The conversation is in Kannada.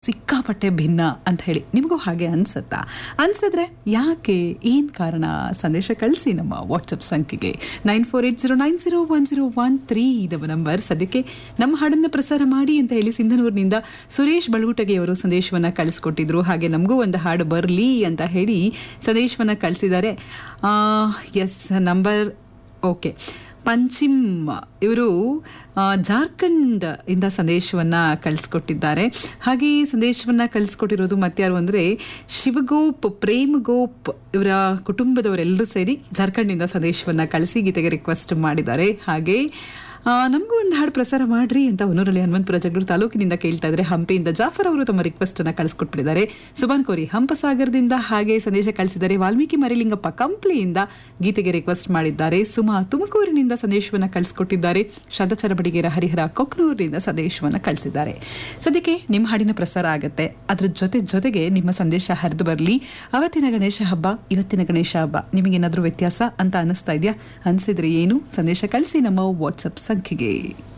ಸಿಕ್ಕಾಪಟ್ಟೆ ಭಿನ್ನ ಅಂತ ಹೇಳಿ ನಿಮಗೂ ಹಾಗೆ ಅನ್ಸುತ್ತಾ ಅನ್ಸಿದ್ರೆ ಯಾಕೆ ಏನ್ ಕಾರಣ ಸಂದೇಶ ಕಳಿಸಿ ನಮ್ಮ ವಾಟ್ಸಪ್ ಸಂಖ್ಯೆಗೆ nine four eight zero nine zero one zero one three ನಮ್ಮ ನಂಬರ್ ಸದ್ಯಕ್ಕೆ ನಮ್ಮ ಹಾಡನ್ನ ಪ್ರಸಾರ ಮಾಡಿ ಅಂತ ಹೇಳಿ ಸಿಂಧನೂರಿನಿಂದ ಸುರೇಶ್ ಬಳುಟಗಿ ಅವರು ಸಂದೇಶವನ್ನ ಕಳಿಸ್ಕೊಟ್ಟಿದ್ರು ಹಾಗೆ ನಮಗೂ ಒಂದು ಹಾಡು ಬರಲಿ ಅಂತ ಹೇಳಿ ಸಂದೇಶವನ್ನ ಕಳಿಸಿದ್ದಾರೆ ಎಸ್ ನಂಬರ್ ಓಕೆ ಪಂಚಿಮ್ ಇವರು ಜಾರ್ಖಂಡ್ ಇಂದ ಸಂದೇಶವನ್ನ ಕಳಿಸ್ಕೊಟ್ಟಿದ್ದಾರೆ ಹಾಗೆ ಈ ಸಂದೇಶವನ್ನ ಕಳಿಸ್ಕೊಟ್ಟಿರೋದು ಮತ್ಯಾರು ಅಂದ್ರೆ ಶಿವಗೋಪ್ ಪ್ರೇಮ್ ಗೋಪ್ ಇವರ ಕುಟುಂಬದವರೆಲ್ಲರೂ ಸೇರಿ ಜಾರ್ಖಂಡ್ನಿಂದ ಸಂದೇಶವನ್ನ ಕಳಿಸಿ ಗೀತೆಗೆ ರಿಕ್ವೆಸ್ಟ್ ಮಾಡಿದ್ದಾರೆ ಹಾಗೆ ಆ, ನಮಗೂ ಒಂದು ಹಾಡು ಪ್ರಸಾರ ಮಾಡ್ರಿ ಅಂತ ಹೊನ್ನೂರಲ್ಲಿ ಹನುಮಂತಪುರ ಜಗಳೂರು ತಾಲೂಕಿನಿಂದ ಕೇಳ್ತಾ ಇದ್ರೆ ಹಂಪೆಯಿಂದ ಜಾಫರ್ ಅವರು ತಮ್ಮ ರಿಕ್ವೆಸ್ಟ್ ಅನ್ನ ಕಳಿಸ್ಕೊಟ್ಬಿಟ್ಟಿದ್ದಾರೆ ಸುಬಾನ್ ಕೋರಿ ಹಂಪಸಾಗರದಿಂದ ಹಾಗೆ ಸಂದೇಶ ಕಳಿಸಿದ್ದಾರೆ ವಾಲ್ಮೀಕಿ ಮರಿಲಿಂಗಪ್ಪ ಕಂಪ್ಲಿಯಿಂದ ಗೀತೆಗೆ ರಿಕ್ವೆಸ್ಟ್ ಮಾಡಿದ್ದಾರೆ ಸುಮಾ ತುಮಕೂರಿನಿಂದ ಸಂದೇಶವನ್ನ ಕಳಿಸ್ಕೊಟ್ಟಿದ್ದಾರೆ ಶತಚರ ಬಡಿಗೇರ ಹರಿಹರ ಕೊಕ್ನೂರಿನಿಂದ ಸಂದೇಶವನ್ನ ಕಳಿಸಿದ್ದಾರೆ ಸದ್ಯಕ್ಕೆ ನಿಮ್ಮ ಹಾಡಿನ ಪ್ರಸಾರ ಆಗತ್ತೆ ಅದ್ರ ಜೊತೆ ಜೊತೆಗೆ ನಿಮ್ಮ ಸಂದೇಶ ಹರಿದು ಬರಲಿ ಅವತ್ತಿನ ಗಣೇಶ ಹಬ್ಬ ಇವತ್ತಿನ ಗಣೇಶ ಹಬ್ಬ ನಿಮಗೇನಾದ್ರೂ ವ್ಯತ್ಯಾಸ ಅಂತ ಅನಿಸ್ತಾ ಇದೆಯಾ ಅನ್ಸಿದ್ರೆ ಏನು ಸಂದೇಶ ಕಳಿಸಿ ನಮ್ಮ ವಾಟ್ಸಪ್ ಸಂಖ್ಯೆಗೆ